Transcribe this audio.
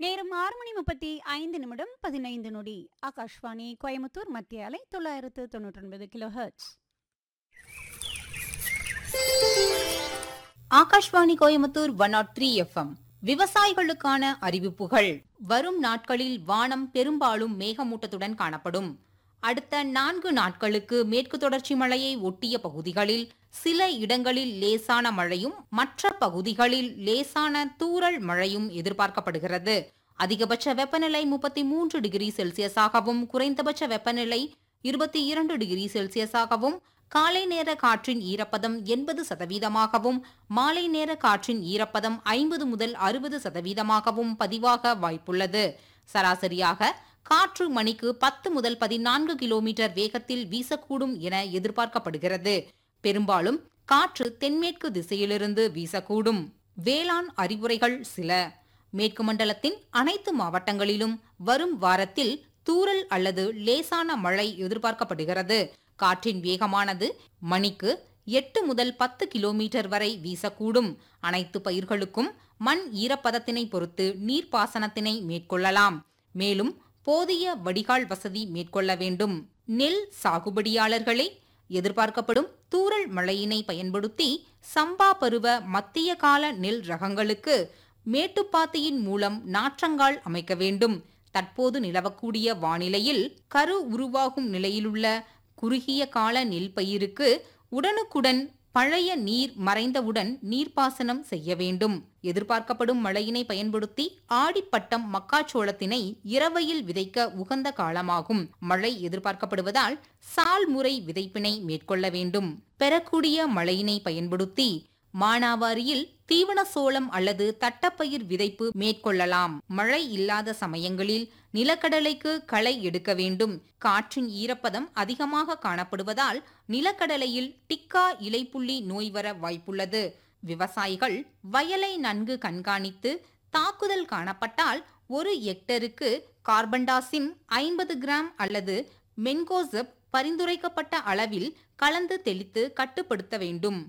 நேரம் ஆறு மணி முப்பத்தி ஐந்து நிமிடம் பதினைந்து நொடி ஆகாஷ்வாணி கோயம்புத்தூர் மத்திய அலை தொள்ளாயிரத்து தொண்ணூற்றி ஒன்பது kilo hertz Akashvani Coimbatore one naught three FM விவசாயிகளுக்கான அறிவிப்புகள் வரும் நாட்களில் வானம் பெரும்பாலும் மேகமூட்டத்துடன் காணப்படும் அடுத்த நான்கு நாட்களுக்கு மேற்கு தொடர்ச்சி மலையை ஒட்டிய பகுதிகளில் சில இடங்களில் லேசான மழையும் மற்ற பகுதிகளில் லேசான தூறல் மழையும் எதிர்பார்க்கப்படுகிறது அதிகபட்ச வெப்பநிலை முப்பத்தி மூன்று டிகிரி செல்சியஸாகவும் குறைந்தபட்ச வெப்பநிலை இருபத்தி இரண்டு டிகிரி செல்சியஸாகவும் காலை நேர காற்றின் ஈரப்பதம் எண்பது சதவீதமாகவும் மாலை நேர காற்றின் ஈரப்பதம் ஐம்பது முதல் அறுபது சதவீதமாகவும் பதிவாக வாய்ப்புள்ளது சராசரியாக காற்று மணிக்கு பத்து முதல் பதினான்கு கிலோமீட்டர் வேகத்தில் வீசக்கூடும் என எதிர்பார்க்கப்படுகிறது பெரும்பாலும் காற்று தென்மேற்கு திசையிலிருந்து வீசக்கூடும் வேளாண் அறிவுரைகள் சில மேற்கு மண்டலத்தின் அனைத்து மாவட்டங்களிலும் வரும் வாரத்தில் தூறல் அல்லது லேசான மழை எதிர்பார்க்கப்படுகிறது காற்றின் வேகமானது மணிக்கு எட்டு முதல் பத்து கிலோமீட்டர் வரை வீசக்கூடும் அனைத்து பயிர்களுக்கும் மண் ஈரப்பதத்தினை பொறுத்து நீர்ப்பாசனத்தினை மேற்கொள்ளலாம் மேலும் போதிய வடிகால் வசதி மேற்கொள்ள வேண்டும் நெல் சாகுபடியாளர்களே எதிர்பார்க்கப்படும் தூறல் மழையினை பயன்படுத்தி சம்பா பருவ மத்திய கால நெல் ரகங்களுக்கு மேட்டுப்பாத்தியின் மூலம் நாற்றங்கால் அமைக்க வேண்டும் தற்போது நிலவக்கூடிய வானிலையில் கரு உருவாகும் நிலையிலுள்ள குறுகிய கால நெல் பயிருக்கு உடனுக்குடன் பழைய நீர் மறைந்தவுடன் நீர்ப்பாசனம் செய்ய வேண்டும் எதிர்பார்க்கப்படும் மழையினை பயன்படுத்தி ஆடிப்பட்டம் மக்காச்சோளத்தினை இரவையில் விதைக்க உகந்த காலமாகும் மழை எதிர்பார்க்கப்படுவதால் சால் முறை விதைப்பினை மேற்கொள்ள வேண்டும் பெறக்கூடிய மழையினை பயன்படுத்தி மானாவாரியில் தீவன சோளம் அல்லது தட்டப்பயிர் விதைப்பு மேற்கொள்ளலாம் மழை இல்லாத சமயங்களில் நிலக்கடலைக்கு களை எடுக்க வேண்டும் காற்றின் ஈரப்பதம் அதிகமாக காணப்படுவதால் நிலக்கடலையில் டிக்கா இலைப்புள்ளி நோய் வர வாய்ப்புள்ளது விவசாயிகள் வயலை நன்கு கண்காணித்து தாக்குதல் காணப்பட்டால் ஒரு ஹெக்டருக்கு கார்பன்டாசிம் ஐம்பது கிராம் அல்லது மென்கோசப் பரிந்துரைக்கப்பட்ட அளவில் கலந்து தெளித்து கட்டுப்படுத்த வேண்டும்